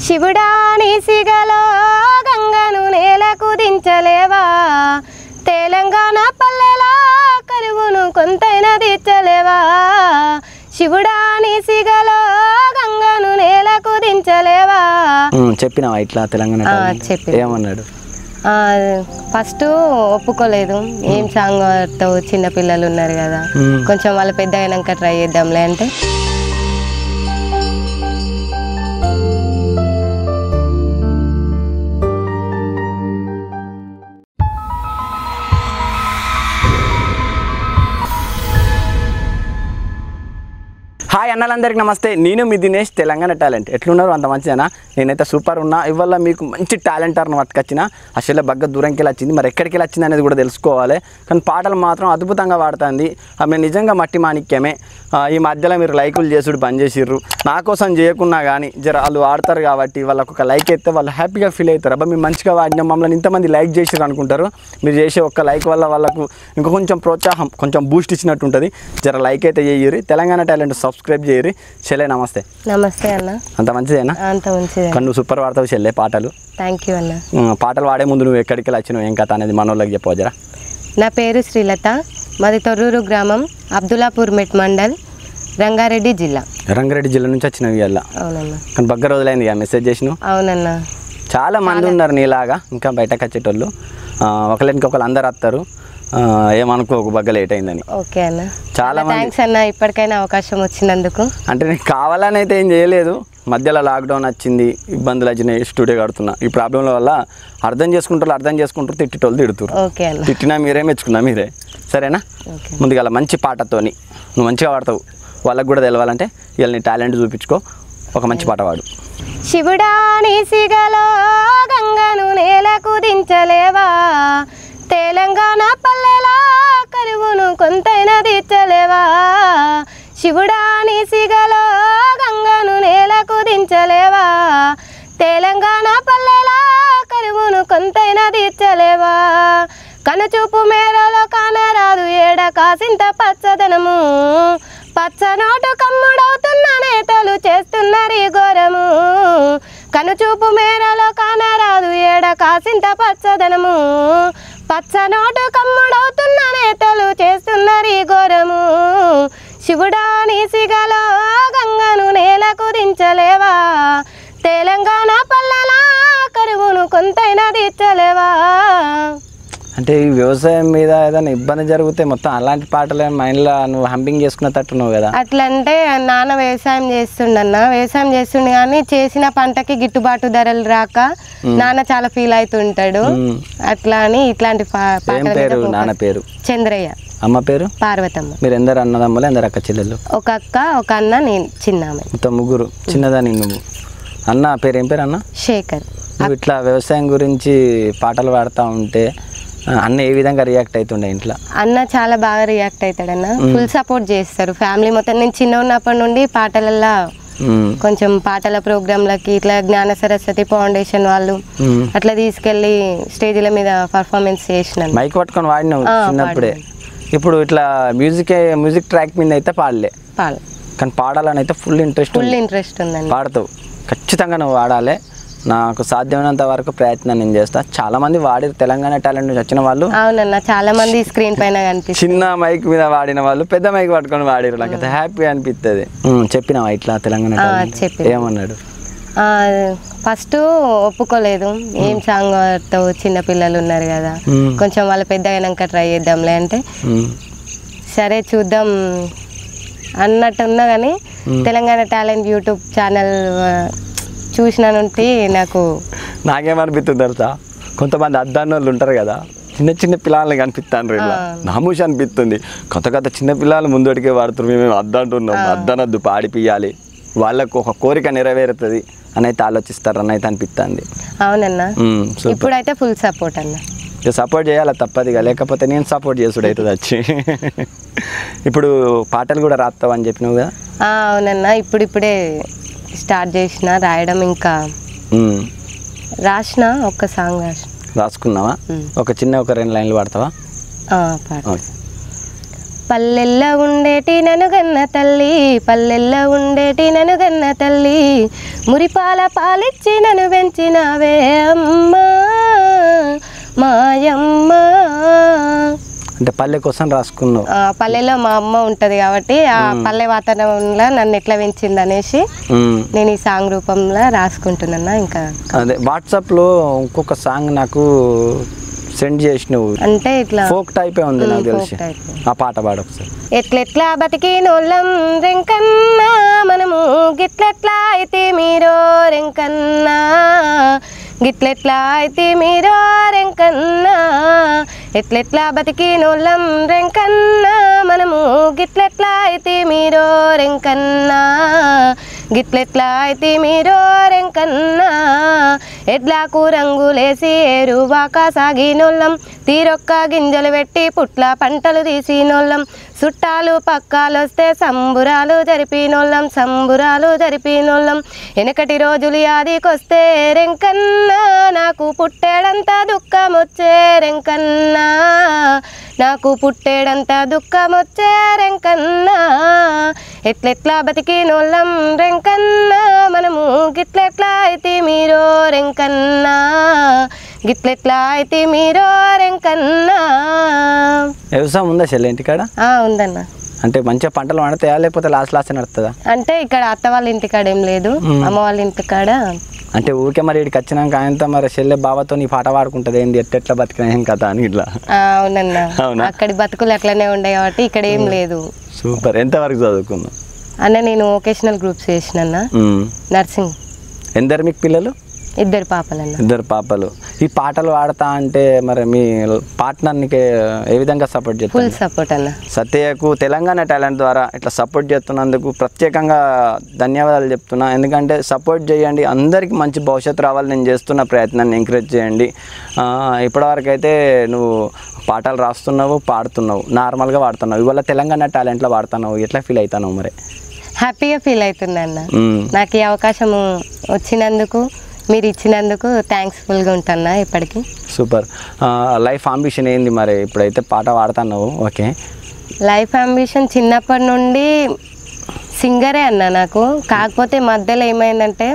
శివుడా నీ సిగలో గంగను నేలకు దించలేవా తెలంగాణ పల్లెలా కరువును కొంతైనా తీర్చలేవా శివుడా నీ సిగలో గంగను నేలకు దించలేవా ఉమ్, చెప్పినావా ఇట్లా తెలంగాణ ఆ, talent? చెప్పిన. ఏమన్నాడు ఆ, ఫస్ట్ ఒప్పుకోలేదు ఏం సాంగ్ పాడతావు చిన్న పిల్లలు ఉన్నారు కదా మ్మ్. కొంచెం వాళ్ళు పెద్ద అయినాక ట్రై చేద్దాంలే అంటే హాయ్ అన్నలందరికీ నమస్తే నేను మీ దినేష్ తెలంగాణ టాలెంట్ ఎట్లున్నారు అంత మంచిదేనా నేనైతే సూపర్ ఉన్నా ఇవాళ మీకు మంచి టాలెంట్ అన్న పట్టుకొచ్చిన అసలు బగ్గ దూరంకి వెళ్ళి వచ్చింది మరి ఎక్కడికి వెళ్ళి వచ్చింది అనేది కూడా తెలుసుకోవాలి కానీ పాటలు మాత్రం అద్భుతంగా పాడుతుంది ఆమె నిజంగా మట్టి మాణిక్యమే ఆ, ఈ మధ్యలో మీరు లైకులు చేసుడు బంద్ చేసిర్రు నా కోసం చేయకున్నా కానీ జర వాళ్ళు ఆడతారు కాబట్టి వాళ్ళకు ఒక లైక్ అయితే వాళ్ళు హ్యాపీగా ఫీల్ అవుతారు అబ్బా మేము మంచిగా వాడినాం మమ్మల్ని ఇంతమంది లైక్ చేసిర్రు అనుకుంటారు మీరు చేసే ఒక్క లైక్ వల్ల వాళ్ళకు ఇంకా కొంచెం ప్రోత్సాహం కొంచెం బూస్ట్ ఇచ్చినట్టు ఉంటుంది జర లైక్ అయితే చేయరు తెలంగాణ టాలెంట్ సబ్స్క్రైబ్ చేయరు చెల్లె నమస్తే నమస్తే అన్న అంత మంచిదేనా అంత మంచిది కానీ నువ్వు సూపర్ పాడతావు చెల్లె పాటలు థ్యాంక్ యూ అన్న ఉమ్, పాటలు పాడే ముందు నువ్వు ఎక్కడికి వెళ్ళి వచ్చినావు ఏం కథ అనేది మనోళ్ళకి చెప్పవు జరా నా పేరు శ్రీలత మాది తొర్రూరు గ్రామం అబ్దుల్లాపూర్ మెట్ మండల్ రంగారెడ్డి జిల్లా రంగారెడ్డి జిల్లా నుంచి వచ్చినావు ఇవాళ అవునన్న కానీ బగ్గ రోజులైంది ఇక మెసేజ్ చేసినావు అవునన్న చాలా మంది ఉన్నారు నీలాగా ఇంకా బయటకు వచ్చేటోళ్ళు ఆ, ఒకళ్ళకి ఒకళ్ళు అందరు వస్తారు ఆ, ఏమనుకోకు బగ్గ లేట్ అయిందని ఓకే అన్న చాలా మంది థ్యాంక్స్ అన్న ఇప్పటికైనా అవకాశం వచ్చినందుకు అంటే నీకు కావాలని అయితే ఏం చేయలేదు మధ్యలో లాక్డౌన్ వచ్చింది ఇబ్బందులు వచ్చినాయి స్టూడియో కడుతున్నా ఈ ప్రాబ్లంల వల్ల అర్థం చేసుకుంటారు అర్థం చేసుకుంటారు తిట్టేటోళ్ళు తిడుతురు ఓకే అన్న తిట్టినా మీరే మెచ్చుకున్నా మీరే సరేనా ఓకే ముందుగా మంచి పాటతోని నువ్వు మంచిగా పాడతావు వాళ్ళకి కూడా తెలవాలంటే ఇవాళ నీ టాలెంట్ చూపించుకో ఒక మంచి పాట పాడు శివుడా నీ సిగలో గంగను నేలకు దించలేవా తెలంగాణ పల్లెలా కరువును కొంతైనా తీర్చలేవా శివుడా నీ సిగలో గంగను నేలకు దించలేవా తెలంగాణ పల్లెలా కరువును కొంతైనా తీర్చలేవా కనుచూపు మేరలో కానరాదు ఏడ కాసింత పచ్చదనము పచ్చనోటు కమ్ముడవుతున్న నేతలు చేస్తున్నారు ఈ ఘోరము కనుచూపు మేరలో కానరాదు ఏడ కాసింత పచ్చదనము పచ్చనోటు కమ్ముడవుతున్న నేతలు చేస్తున్నారు ఈ ఘోరము శివుడా నీ సిగలో గంగను నేలకు దించలేవా తెలంగాణ పల్లెలా కరువును కొంతైనా తీర్చలేవా అంటే ఈ వ్యవసాయం మీద ఏదైనా ఇబ్బంది జరిగితే మొత్తం అలాంటి పాటలే మైండ్లో నువ్వు హంపింగ్ చేసుకున్నట్టు నువ్వు కదా అట్లంటే నాన్న వ్యవసాయం చేస్తుండన్న వ్యవసాయం చేస్తుండే కానీ చేసిన పంటకి గిట్టుబాటు ధరలు రాక నాన్న చాలా ఫీల్ అవుతుంటాడు మ్మ్. అట్లా అని ఇట్లాంటి పా- ఏం పాటల మీద పేరు focus. నాన్న పేరు చంద్రయ్య అమ్మ పేరు పార్వతమ్మ మీరు ఎందరు అన్నదమ్ములు ఎందరు అక్క చెల్లెళ్ళు ఒక అక్క ఒక అన్న నేను చిన్నామె మొత్తం ముగ్గురు చిన్నదాని నువ్వు అన్న పేరు ఏం పేరు అన్న శేఖర్ నువ్వు ఇట్లా వ్యవసాయం గురించి పాటలు పాడుతూ ఉంటే ఆ, అన్న ఏ విధంగా రియాక్ట్ అవుతుండే ఇంట్లో అన్న చాలా బాగా రియాక్ట్ అవుతాడన్న ఫుల్ సపోర్ట్ చేస్తారు ఫ్యామిలీ మొత్తం నేను చిన్న ఉన్నప్పటి నుండి పాటలల్లో ఉమ్, కొంచెం పాటల ప్రోగ్రాంలకి ఇట్లా జ్ఞాన సరస్వతి ఫౌండేషన్ వాళ్ళు ఉమ్. అట్లా తీసుకెళ్ళి స్టేజ్ల మీద పర్ఫార్మెన్స్ చేసినాను మైక్ పట్టుకొని వాడినావు ఆ, చిన్నప్పుడే ఇప్పుడు ఇట్లా మ్యూజిక్ మ్యూజిక్ ట్రాక్ మీద అయితే పాడలే పాలు కానీ పాడాలని అయితే ఫుల్ ఇంట్రెస్ట్ ఫుల్ ఇంట్రెస్ట్ ఉందండి పాడతావు ఖచ్చితంగా నువ్వు వాడాలి నాకు సాధ్యమైనంత వరకు ప్రయత్నం నేను చేస్తా చాలా మంది వాడి తెలంగాణ టాలెంట్ నుంచి వచ్చిన వాళ్ళు అవునన్న చాలా మంది స్క్రీన్ పైన కనిపిస్తుంది చిన్న మైక్ మీద వాడిన వాళ్ళు పెద్ద మైక్ పట్టుకొని వాడిరు నాకు అయితే హ్యాపీ అనిపిస్తుంది చెప్పినావా ఇట్లా తెలంగాణ ఆ, talent? చెప్పిన. ఏమన్నాడు ఫస్ట్ ఒప్పుకోలేదు ఏం సాంగ్ పాడతావు చిన్న పిల్లలు ఉన్నారు కదా మ్మ్. కొంచెం వాళ్ళు పెద్ద అయినాక ట్రై చేద్దాంలే అంటే ఉమ్, సరే చూద్దాం అన్నట్టు ఉన్నా కానీ తెలంగాణ టాలెంట్ యూట్యూబ్ ఛానల్ చూసిన నుండి నాకు నాకేమనిపిస్తుంది తెలుసా కొంతమంది అద్దాన్ని వాళ్ళు ఉంటారు కదా చిన్న చిన్న పిల్లల్ని కనిపిస్తాను ఇలా నామూష అనిపిస్తుంది కొత్త కొత్త చిన్న పిల్లలు ముందడికే వాడుతున్నారు మేము అద్దంటున్నాం అద్దనద్దు పాడిపియాలి వాళ్ళకు ఒక కోరిక నెరవేరుతుంది అని అయితే ఆలోచిస్తారు అని అయితే అనిపిస్తుంది అవునన్నా ఉమ్, సూపర్ ఇప్పుడైతే ఫుల్ సపోర్ట్ అన్న ఇక సపోర్ట్ చేయాలి తప్పదిగా లేకపోతే నేను సపోర్ట్ చేసుడు అవుతుంది వచ్చి ఇప్పుడు పాటలు కూడా రాస్తావు అని చెప్పినావు కదా ఆ, అవునన్నా ఇప్పుడిప్పుడే స్టార్ట్ చేసిన రాయడం ఇంకా ఉమ్, రాసిన ఒక్క సాంగ్ రాసిన రాసుకున్నావా ఉమ్. ఒక చిన్న ఒక రెండు లైన్లు పాడతావా ఆ, పాడు ఓకే పల్లెల్లో ఉండేటి ననుగన్న తల్లి పల్లెల్లో ఉండేటి ననుగన్న తల్లి మురిపాల పాలిచ్చి నన్ను పెంచినవే అమ్మా మాయమ్మ అంటే పల్లె కోసం రాసుకున్నావు ఆ, పల్లెలో మా అమ్మ ఉంటుంది కాబట్టి ఆ పల్లె వాతావరణంలో నన్ను ఎట్లా పెంచింది అనేసి మ్మ్. నేను ఈ సాంగ్ రూపంలో రాసుకుంటున్నా ఇంకా అదే వాట్సాప్లో ఇంకొక సాంగ్ నాకు సెండ్ చేసినవు అంటే ఇట్లా ఫోక్ టైపే ఉంది నాకు folk తెలిసి type. ఆ పాట పాడు ఒకసారి ఎట్లెట్లా బతికినోళ్ళం రెంకన్నా మనము గిట్లెట్లా అయితే మీరో రెంకన్నా గిట్లెట్లా అయితే మీరో రెంకన్నా ఎట్లెట్లా బతికినోళ్ళం రెంకన్నా మనము గిట్లెట్లా అయితే మీరో రెంకన్నా గిట్లెట్లా అయితే మీరో రెంకన్నా ఎడ్లకు రంగులేసి ఎరువాక సాగినోళ్ళం తీరొక్క గింజలు పెట్టి పుట్ల పంటలు తీసినోళ్ళం చుట్టాలు పక్కాలొస్తే సంబురాలు జరిపినోళ్ళం సంబురాలు జరిపినోళ్ళం వెనకటి రోజులు యాదికొస్తే రెంకన్నా నాకు పుట్టేడంత దుఃఖం వచ్చే రెంకన్నా నాకు పుట్టేడంత దుఃఖం వచ్చే రెంకన్నా ఎట్లెట్లా బతికినోళ్ళం రెంకన్నా మనము గిట్లెట్లా అయితే మీరో రెంకన్నా గిట్లెట్లా అయితే మీరో రెంకన్నా వ్యవసాయం ఉందా చెల్లె ఇంటికాడ ఆ, ఉందన్న అంటే మంచిగా పంటలు పండుతాయా లేకపోతే లాస్ట్ లాస్ట్ నడుతుందా అంటే ఇక్కడ అత్త వాళ్ళ ఇంటికాడ ఏం లేదు అమ్మ వాళ్ళ ఇంటికాడ అంటే ఊరికే మరి ఇక్కడికి వచ్చినాక ఆయనతో మరి చెల్లె బావతో నీ పాట పాడుకుంటుంది ఏంది ఎట్టెట్లా బతికినా ఏం కథ అని ఇట్లా ఆ, అవునన్న అవునా? అక్కడి బతుకులు అట్లనే ఉండే కాబట్టి ఇక్కడ ఏం లేదు సూపర్ ఎంతవరకు చదువుకున్నావు అన్న నేను వొకేషనల్ గ్రూప్స్ చేసినన్న మ్మ్. నర్సింగ్ ఎందరు మీకు పిల్లలు ఇద్దరు పాపలన్న ఇద్దరు పాపలు ఈ పాటలు పాడతా అంటే మరి మీ పార్ట్నర్ నీకు ఏ విధంగా సపోర్ట్ చేస్తారు ఫుల్ సపోర్ట్ అన్న సత్యకు తెలంగాణ టాలెంట్ ద్వారా ఇట్లా సపోర్ట్ చేస్తున్నందుకు ప్రత్యేకంగా ధన్యవాదాలు చెప్తున్నా ఎందుకంటే సపోర్ట్ చేయండి అందరికీ మంచి భవిష్యత్తు రావాలి నేను చేస్తున్న ప్రయత్నాన్ని ఎంకరేజ్ చేయండి ఆ, ఇప్పటివరకు అయితే నువ్వు పాటలు రాస్తున్నావు పాడుతున్నావు నార్మల్గా పాడుతున్నావు ఇవాళ తెలంగాణ టాలెంట్లో పాడుతున్నావు ఎట్లా ఫీల్ అవుతున్నావు మరి హ్యాపీగా ఫీల్ అవుతుంది అన్న మ్మ్. నాకు ఈ అవకాశం వచ్చినందుకు మీరు ఇచ్చినందుకు థ్యాంక్స్ఫుల్గా ఉంటాను ఇప్పటికీ సూపర్ లైఫ్ అంబిషన్ ఏంది మరి ఇప్పుడైతే పాట పాడుతున్నావు ఓకే లైఫ్ అంబిషన్ చిన్నప్పటి నుండి సింగరే అన్న నాకు కాకపోతే మధ్యలో ఏమైందంటే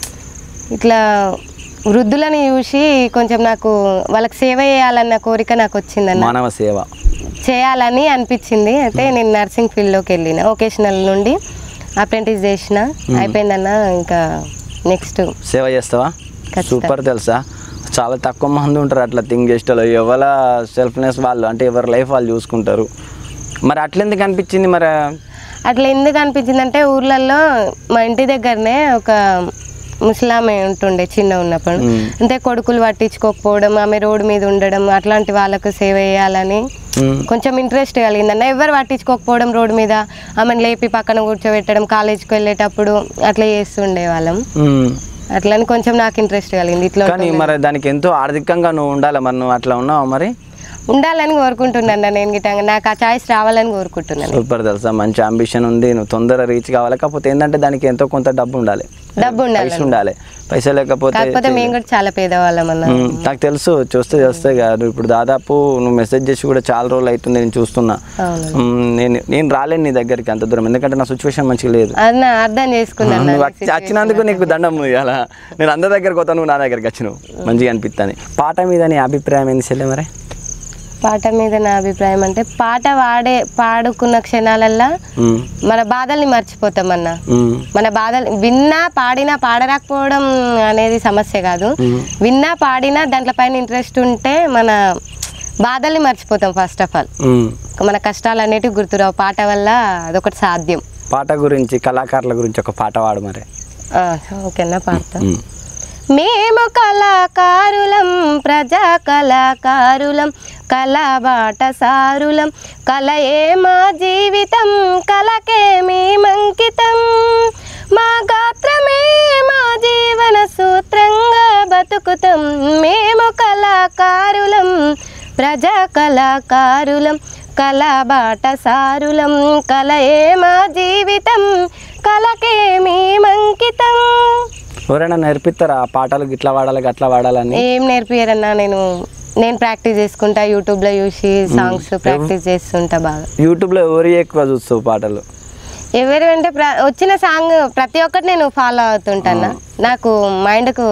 ఇట్లా వృద్ధులను చూసి కొంచెం నాకు వాళ్ళకి సేవ చేయాలన్న కోరిక నాకు వచ్చిందన్న మానవ సేవ చేయాలని అనిపించింది అయితే నేను నర్సింగ్ ఫీల్డ్లోకి వెళ్ళిన వొకేషనల్ నుండి అప్రెంటిస్ చేసిన అయిపోయిందన్న ఇంకా నెక్స్ట్ సేవ చేస్తావా ఖచ్చితంగా. సూపర్ తెలుసా చాలా తక్కువ మంది ఉంటారు అట్లా థింక్ చేసేటోళ్ళు ఎవరి సెల్ఫ్నెస్ వాళ్ళు అంటే ఎవరి లైఫ్ వాళ్ళు చూసుకుంటారు మరి అట్లెందుకు అనిపించింది మరి అట్లా ఎందుకు అనిపించింది అంటే ఊర్లలో మా ఇంటి దగ్గరనే ఒక ముసలామె ఉంటుండే చిన్న ఉన్నప్పుడు మ్మ్. అంటే కొడుకులు పట్టించుకోకపోవడం ఆమె రోడ్డు మీద ఉండడం అట్లాంటి వాళ్ళకు సేవ చేయాలని మ్మ్. కొంచెం ఇంట్రెస్ట్ కలిగిందన్న ఎవరు పట్టించుకోకపోవడం రోడ్డు మీద ఆమెను లేపి పక్కన కూర్చోబెట్టడం కాలేజీకి వెళ్ళేటప్పుడు అట్లా చేస్తుండే వాళ్ళం మ్మ్. అట్లని కొంచెం నాకు ఇంట్రెస్ట్ కలిగింది ఇట్లా కానీ మరి దానికి ఎంతో ఆర్థికంగా నువ్వు ఉండాలి మరి నువ్వు అట్లా ఉన్నావు మరి ఉండాలని కోరుకుంటున్నాను నేను గిట్టంగా నాకు ఆ ఛాయిస్ రావాలని కోరుకుంటున్నాను సూపర్ తెలుసా మంచి అంబిషన్ ఉంది నువ్వు తొందరగా రీచ్ కావాలి కాకపోతే ఏంటంటే దానికి ఎంతో కొంత డబ్బు ఉండాలి డబ్బు ఉండాలి పైసలు ఉండాలి పైసలు లేకపోతే కాకపోతే మేము కూడా చాలా పేదవాళ్ళం అన్న మ్మ్. నాకు తెలుసు చూస్తే చేస్తే కాదు ఇప్పుడు దాదాపు నువ్వు మెసేజ్ చేసి కూడా చాలా రోజులు అవుతుంది నేను చూస్తున్నా అవును మ్మ్. నేను నేను రాలేను నీ దగ్గరికి అంత దూరం ఎందుకంటే నా సిచ్యువేషన్ మంచిగా లేదు అన్న అర్థం చేసుకున్నాను నువ్వు వచ్చి- వచ్చినందుకు నీకు దండం ఇవాళ నేను అందరి దగ్గరికి పోతాను నువ్వు నా దగ్గరికి వచ్చినావు మంచిగా అనిపిస్తాను పాట మీద నీ అభిప్రాయం ఏంది చెల్లె మరి పాట మీద నా అభిప్రాయం అంటే పాట వాడే పాడుకున్న క్షణాలల్లో మ్మ్. మన బాధల్ని మర్చిపోతాం అన్న మ్మ్. మన బాధలు విన్నా పాడినా పాడరాకపోవడం అనేది సమస్య కాదు విన్నా పాడినా దాంట్లో పైన ఇంట్రెస్ట్ ఉంటే మన బాధల్ని మర్చిపోతాం ఫస్ట్ ఆఫ్ ఆల్ మ్మ్. మన కష్టాలు అనేటివి గుర్తురావు పాట వల్ల అదొకటి సాధ్యం పాట గురించి కళాకారుల గురించి ఒక పాట పాడు మరి ఆ, ఓకేనా పాడతా మ్మ్. మేము కళాకారులం ప్రజా కళాకారులం కళాబాట సారులం కలయే మా జీవితం కలకే మేమంకితం మా గాత్రమే మా జీవన సూత్రంగా బతుకుతాం మేము కళాకారులం ప్రజా కళాకారులం కళాబాట సారులం కలయే మా జీవితం కలకే మేమంకితం ఎవరైనా నేర్పిస్తారా ఆ పాటలు గిట్లా వాడాలి గట్లా వాడాలని ఏం నేర్పియరన్నా నేను నేను ప్రాక్టీస్ చేసుకుంటా యూట్యూబ్లో చూసి సాంగ్స్ ప్రాక్టీస్ చేస్తుంటా బాగా యూట్యూబ్లో ఎవరి ఎక్కువ చూస్తావు పాటలు ఎవరు అంటే ప్ర- వచ్చిన సాంగ్ ప్రతి ఒక్కటి నేను ఫాలో అవుతుంటాను నాకు మైండ్కు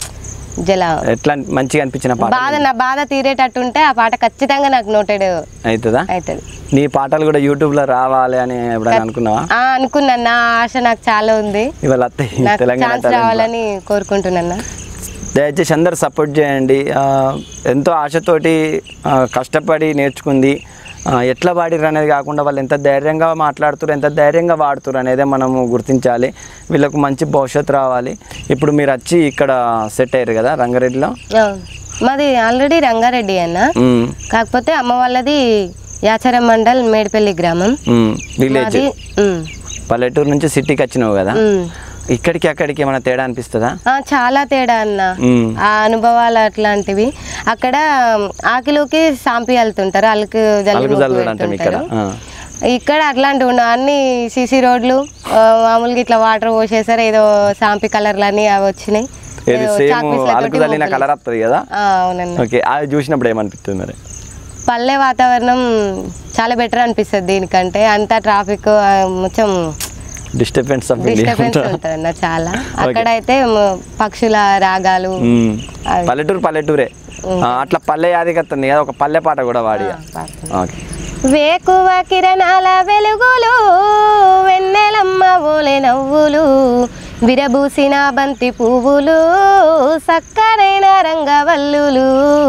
జల ఎట్లా మంచిగా అనిపించిన పాట బాధ నా బాధ తీరేటట్టు ఉంటే ఆ పాట ఖచ్చితంగా నాకు నోటెడ్ అవుతుందా అవుతుంది నీ పాటలు కూడా యూట్యూబ్లో రావాలి అని ఎప్పుడైనా అనుకున్నావా ఆ, అనుకున్నాను నా ఆశ నాకు చాలా ఉంది ఇవాళ అత్తయ్య నాకు తెలంగాణ ఛాన్స్ talent లో. రావాలని కోరుకుంటున్నా దయచేసి అందరు సపోర్ట్ చేయండి ఆ, ఎంతో ఆశతోటి ఆ, కష్టపడి నేర్చుకుంది ఆ, ఎట్లా వాడిర్రు అనేది కాకుండా వాళ్ళు ఎంత ధైర్యంగా మాట్లాడుతారు ఎంత ధైర్యంగా వాడుతారు అనేదే మనము గుర్తించాలి వీళ్ళకు మంచి భవిష్యత్తు రావాలి ఇప్పుడు మీరు వచ్చి ఇక్కడ సెట్ అయ్యారు కదా రంగారెడ్డిలో అవును. మాది ఆల్రెడీ రంగారెడ్డి అన్న ఉమ్, కాకపోతే అమ్మ వాళ్ళది యాచారం మండల్ మేడిపల్లి గ్రామం ఉమ్, విలేజ్ మాది ఉమ్, పల్లెటూరు నుంచి సిటీకి వచ్చినావు కదా ఉమ్. ఇక్కడికి అక్కడికి ఏమైనా తేడా అనిపిస్తుందా ఆ, చాలా తేడా అన్న ఉమ్, ఆ అనుభవాలు అట్లాంటివి అక్కడ ఆకిలోకి సాంపి వెళ్తుంటారు అలుకు అలుగు జల్లు జల్లుడు అంటాం ఇక్కడ ఆ. ఇక్కడ అట్లాంటివి ఉండవు అన్ని సీసీ రోడ్లు ఆ, మామూలుగా ఇట్లా వాటర్ పోసేసారు ఏదో సాంపి కలర్లు అన్ని అవి వచ్చినాయి ఇది ఏదో సేమ్ చాక్పీస్లతోటి అలుకు తల్లిన మోపులు. కలర్ వస్తుంది కదా ఆ, అవునన్న ఓకే అది చూసినప్పుడు ఏమనిపిస్తుంది మరి పల్లె వాతావరణం చాలా బెటర్ అనిపిస్తుంది దీనికంటే అంతా ట్రాఫిక్ మొత్తం డిస్టర్బెన్స్ ఆఫ్ డిస్టర్బెన్స్ ఉంటుంది అన్న చాలా అక్కడైతే మ- పక్షుల రాగాలు అవి. పల్లెటూరు పల్లెటూరే ఆ, అట్లా పల్లె యాదికత్తుంది కదా ఒక పల్లె పాట కూడా వాడి ఓకే వేకువ కిరణాల వెలుగులు వెన్నెలమ్మ ఓలె నవ్వులు విరబూసిన బంతి పువ్వులు సక్కరైన రంగవల్లులు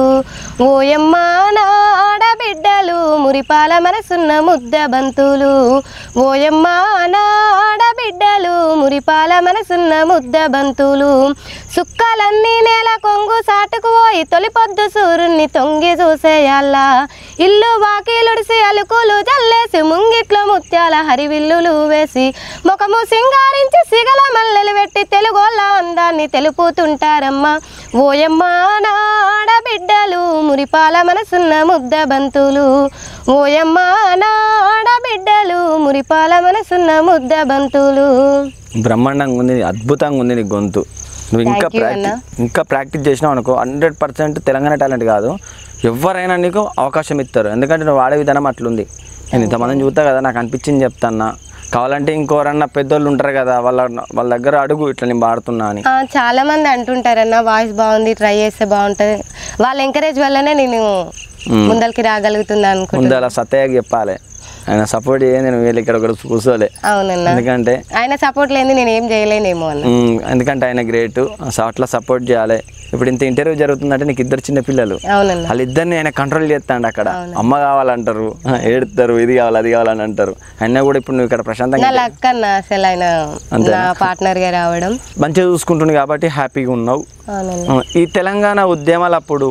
ఓయమ్మ నా ఆడబిడ్డలు మురిపాల మనసున్న ముద్ద బంతులు ఓయమ్మ నా ఆడబిడ్డలు మురిపాల మనసున్న ముద్ద బంతులు సుక్కలన్నీ నేల కొంగు సాటుకు పోయి తొలి పొద్దు సూర్యుని తొంగి చూసేయాలా ఇల్లు వాకిలుడిసి అలుకులు జల్లేసి ముంగిట్లో ముత్యాల హరివిల్లులు వేసి ముఖము సింగారించి సిగల మల్లెలు పెట్టి తెలుగోళ్ళ అందాన్ని తెలుపుతుంటారమ్మా ఓయమ్మ నా ఆడబిడ్డలు మురిపాల మనసున్న ముద్ద బంతులు ఓయమ్మ నా ఆడబిడ్డలు మురిపాల మనసున్న ముద్ద బంతులు బ్రహ్మాండంగా ఉంది అద్భుతంగా ఉంది నీ గొంతు నువ్వు ఇంకా Thank you, ప్రాక్టీస్ ఇంకా ప్రాక్టీస్ చేసినావు అనుకో హండ్రెడ్ పర్సెంట్ తెలంగాణ టాలెంట్ కాదు ఎవరైనా నీకు అవకాశం ఇస్తారు ఎందుకంటే నువ్వు వాడే విధానం అట్లుంది నేను ఇంతమందిని చూస్తా కదా నాకు అనిపించింది చెప్తాన్నా కావాలంటే ఇంకోరన్నా పెద్దోళ్ళు ఉంటారు కదా వాళ్ళ వాళ్ళ దగ్గర అడుగు ఇట్లా నేను పాడుతున్నా అని ఆ, చాలా మంది అంటుంటారన్న వాయిస్ బాగుంది ట్రై చేస్తే బాగుంటుంది వాళ్ళ ఎంకరేజ్ వల్లనే నేను ముందరికి రాగలుగుతున్నాను అనుకుంటున్నాను ముందు అలా సత్యకి చెప్పాలి ఆయన సపోర్ట్ చేయండి నేను వీళ్ళు ఇక్కడ ఒకటి కూర్చోలే అవునన్న ఎందుకంటే ఆయన సపోర్ట్ లేని నేను ఏం చేయలేనేమో అన్న ఉమ్, ఎందుకంటే ఆయన గ్రేట్ అట్లా సపోర్ట్ చేయాలి ఇప్పుడు ఇంత ఇంటర్వ్యూ జరుగుతుందంటే నీకు ఇద్దరు చిన్న పిల్లలు అవునన్న వాళ్ళిద్దరిని ఆయన కంట్రోల్ చేస్తాడు అక్కడ అమ్మ కావాలంటారు ఆ, ఏడుతారు ఇది కావాలి అది కావాలని అంటారు అయినా కూడా ఇప్పుడు నువ్వు ఇక్కడ ప్రశాంతంగా నా లక్ అన్న అసలు ఆయన నా పార్ట్నర్గా రావడం మంచిగా చూసుకుంటుంది కాబట్టి హ్యాపీగా ఉన్నావు అవునన్న ఆ, ఈ తెలంగాణ ఉద్యమాలు అప్పుడు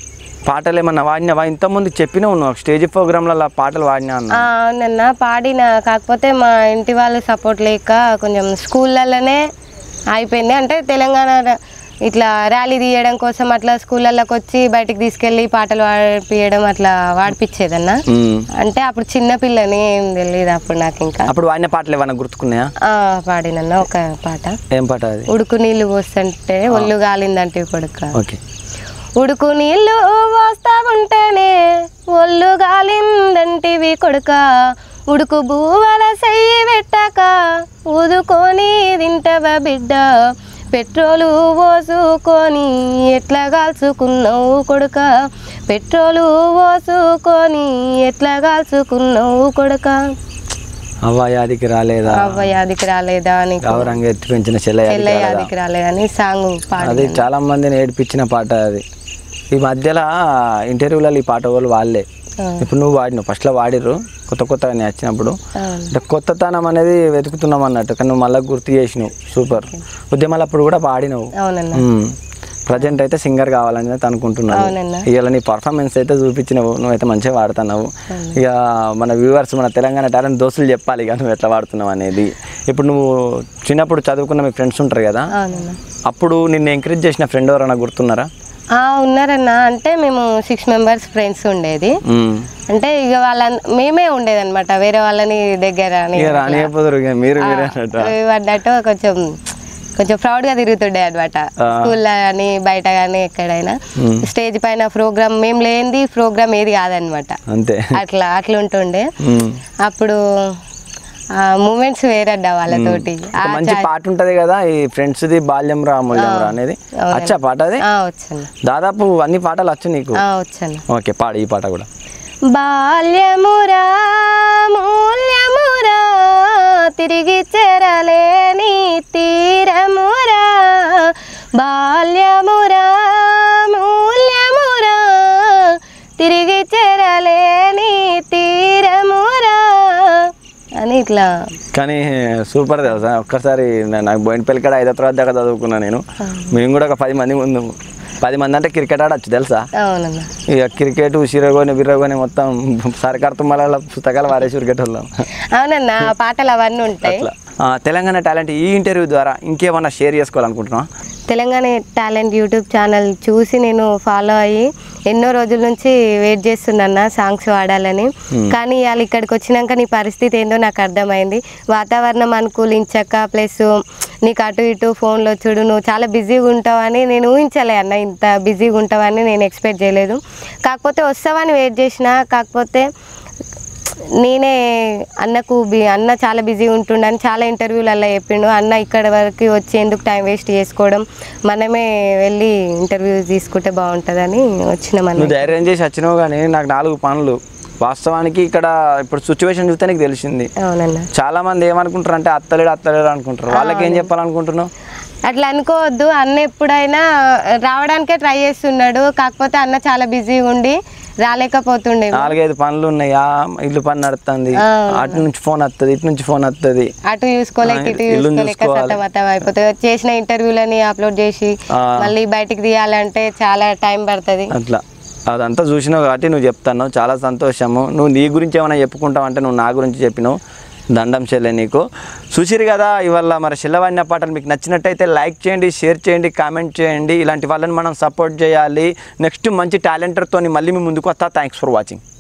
పాటలు ఏమన్నా వాడినావా ఇంతకుముందు చెప్పినావు నువ్వు స్టేజ్ ప్రోగ్రాంలలో పాటలు వాడినా అన్న ఆ, అవునన్న పాడిన కాకపోతే మా ఇంటి వాళ్ళు సపోర్ట్ లేక కొంచెం స్కూళ్ళలోనే అయిపోయింది అంటే తెలంగాణ ర- ఇట్లా ర్యాలీ తీయడం కోసం అట్లా స్కూళ్ళలోకి వచ్చి బయటికి తీసుకెళ్ళి పాటలు పాడిపియడం అట్లా వాడిపించేదన్న ఉమ్. అంటే అప్పుడు చిన్న పిల్లని ఏం తెలియదు అప్పుడు నాకు ఇంకా అప్పుడు వాడిన పాటలు ఏమన్నా గుర్తుకున్నాయా ఆ, పాడినన్న ఒక పాట ఏం పాట అది ఉడుకు నీళ్ళు పోస్తుంటే ఒళ్ళు గాలిందంటే కొడుక ఓకే ఉడుకు నీళ్ళు పోస్తా ఉంటేనే ఒళ్ళు గాలిందంటివి కొడుక ఉడుకు బూవల సెయ్యి పెట్టక ఊదుకొని తింటవ బిడ్డ పెట్రోలు పోసుకొని ఎట్లా కాల్చుకున్నావు కొడుక పెట్రోలు పోసుకొని ఎట్లా కాల్చుకున్నావు కొడుక అవ్వ యాదికి రాలేదా అవ్వ యాదికి రాలేదా అని గౌరంగా ఎత్తి పెంచిన చెల్ల యాదికి చెల్ల రాలేదా? యాదికి రాలేదని సాంగ్ పాడి అది చాలా మందిని ఏడిపించిన పాట అది ఈ మధ్యలో ఇంటర్వ్యూలలో ఈ పాట వాళ్ళు వాళ్ళే ఆ. ఇప్పుడు నువ్వు వాడినావు ఫస్ట్లో వాడిర్రు కొత్త కొత్తగా నేను వచ్చినప్పుడు అవును. అంటే కొత్తతనం అనేది వెతుకుతున్నాం అన్నట్టు కానీ నువ్వు మళ్ళీ గుర్తు చేసినావు సూపర్ ఉద్యమాలు అప్పుడు కూడా పాడినావు అవునన్న ప్రజెంట్ అయితే సింగర్ కావాలని అయితే అనుకుంటున్నాను అవునన్న. ఇవాళ నీ పర్ఫార్మెన్స్ అయితే చూపించినావు నువ్వైతే మంచిగా వాడుతున్నావు ఇక మన వ్యూవర్స్ మన తెలంగాణ టాలెంట్ దోస్తులు చెప్పాలి ఇక నువ్వు ఎట్లా వాడుతున్నావు అనేది ఇప్పుడు నువ్వు చిన్నప్పుడు చదువుకున్న మీ ఫ్రెండ్స్ ఉంటారు కదా అవునన్న అప్పుడు నిన్ను ఎంకరేజ్ చేసిన ఫ్రెండ్ ఎవరైనా గుర్తున్నారా ఆ, ఉన్నారన్న అంటే మేము సిక్స్ మెంబర్స్ ఫ్రెండ్స్ ఉండేది మ్మ్. అంటే ఇక వాళ్ళ మేమే ఉండేదన్నమాట వేరే వాళ్ళని దగ్గర అని ఇక రానియపోదురు ఇక మీరు మీరే అన్నట్టు అవి పడ్డట్టు కొంచెం కొంచెం ప్రౌడ్గా తిరుగుతుండే అనమాట ఆ. స్కూల్లో కానీ బయట కానీ ఎక్కడైనా స్టేజ్ పైన ప్రోగ్రామ్ మేము లేనిది ప్రోగ్రామ్ ఏది కాదనమాట అంతే అట్లా అట్లా ఉంటుండే ఉమ్. అప్పుడు మూమెంట్స్ వేరడ్డా వాళ్ళతోటి ఒక మంచి పాట ఉంటది కదా ఈ ఫ్రెండ్స్ ది బాల్యం రా మూల్యం రా అనేది అవునండి. అచ్చా పాట అది వచ్చాను దాదాపు అన్ని పాటలు వచ్చు నీకు వచ్చాను ఓకే పాడు ఈ పాట కూడా బాల్యమురా మూల్యమురా తిరిగి చెరలేని తీరమురా బాల్యమురా మూల్యమురా తిరిగి చెరలేని తీరమురా అని ఇట్లా కానీ సూపర్ తెలుసా ఒక్కసారి నా- నాకు బోయినపల్లి కాడ ఐదో తరగతి దాకా చదువుకున్నా నేను మేము కూడా ఒక పది మంది ముందు పది మంది అంటే క్రికెట్ ఆడచ్చు తెలుసా అవునన్న ఇక క్రికెట్ సిరగొని బిర్రగొని మొత్తం సర్కార్ తుమ్మల పుస్తకాలు వారేసి క్రికెట్ వాళ్ళం అవునన్న ఆ పాటలు అవన్నీ ఉంటాయి అట్లా ఆ, తెలంగాణ టాలెంట్ ఈ ఇంటర్వ్యూ ద్వారా ఇంకేమన్నా షేర్ చేసుకోవాలనుకుంటున్నా తెలంగాణ టాలెంట్ యూట్యూబ్ ఛానల్ చూసి నేను ఫాలో అయ్యి ఎన్నో రోజుల నుంచి వెయిట్ చేస్తున్నా సాంగ్స్ పాడాలని కానీ ఇవాళ ఇక్కడికి వచ్చినాక నీ పరిస్థితి ఏందో నాకు అర్థమైంది వాతావరణం అనుకూలించక ప్లస్ నీకు అటు ఇటు ఫోన్లో చూడు నువ్వు చాలా బిజీగా ఉంటావని నేను ఊహించలే అన్న ఇంత బిజీగా ఉంటావని నేను ఎక్స్పెక్ట్ చేయలేదు కాకపోతే వస్తావని వెయిట్ చేసిన కాకపోతే నేనే అన్నకు బి- అన్న చాలా బిజీ ఉంటుండని చాలా ఇంటర్వ్యూలలో చెప్పిండు అన్న ఇక్కడ వరకు వచ్చి ఎందుకు టైం వేస్ట్ చేసుకోవడం మనమే వెళ్ళి ఇంటర్వ్యూ తీసుకుంటే బాగుంటుందని వచ్చినామన్న నువ్వు ధైర్యం చేసి వచ్చినావు కానీ నాకు నాలుగు పనులు వాస్తవానికి ఇక్కడ ఇప్పుడు సిచ్యువేషన్ చూస్తే నీకు తెలిసింది అవునన్న చాలా మంది ఏమనుకుంటారు అంటే అత్తలేడు అత్తలేడు అనుకుంటారు వాళ్ళకి ఏం చెప్పాలనుకుంటున్నావు అట్లా అనుకోవద్దు అన్న ఎప్పుడైనా రావడానికే ట్రై చేస్తున్నాడు కాకపోతే అన్న చాలా బిజీగా ఉండి రాలేకపోతుండే నాలుగైదు పనులు ఉన్నాయి ఆ ఇల్లు పని నడుస్తుంది అటు నుంచి ఫోన్ వస్తుంది ఇటు నుంచి ఫోన్ వస్తుంది అటు చూసుకోలేక ఇటు ఇల్లుని చూసుకోలేక చూసుకోవాలి. సతమతం అయిపోతుంది చేసిన ఇంటర్వ్యూలని అప్లోడ్ చేసి ఆ. మళ్ళీ బయటికి తీయాలంటే చాలా టైం పడుతుంది అట్లా అదంతా చూసినావు కాబట్టి నువ్వు చెప్తాను చాలా సంతోషము నువ్వు నీ గురించి ఏమైనా చెప్పుకుంటావు అంటే నువ్వు నా గురించి చెప్పినావు దండం చెల్లె నీకు చూసిరు కదా ఇవాళ మరి చిల్లవాడిన పాటలు మీకు నచ్చినట్టయితే లైక్ చేయండి షేర్ చేయండి కామెంట్ చేయండి ఇలాంటి వాళ్ళని మనం సపోర్ట్ చేయాలి నెక్స్ట్ మంచి టాలెంటర్తో మళ్ళీ మీ ముందుకు వస్తా థ్యాంక్స్ ఫర్ వాచింగ్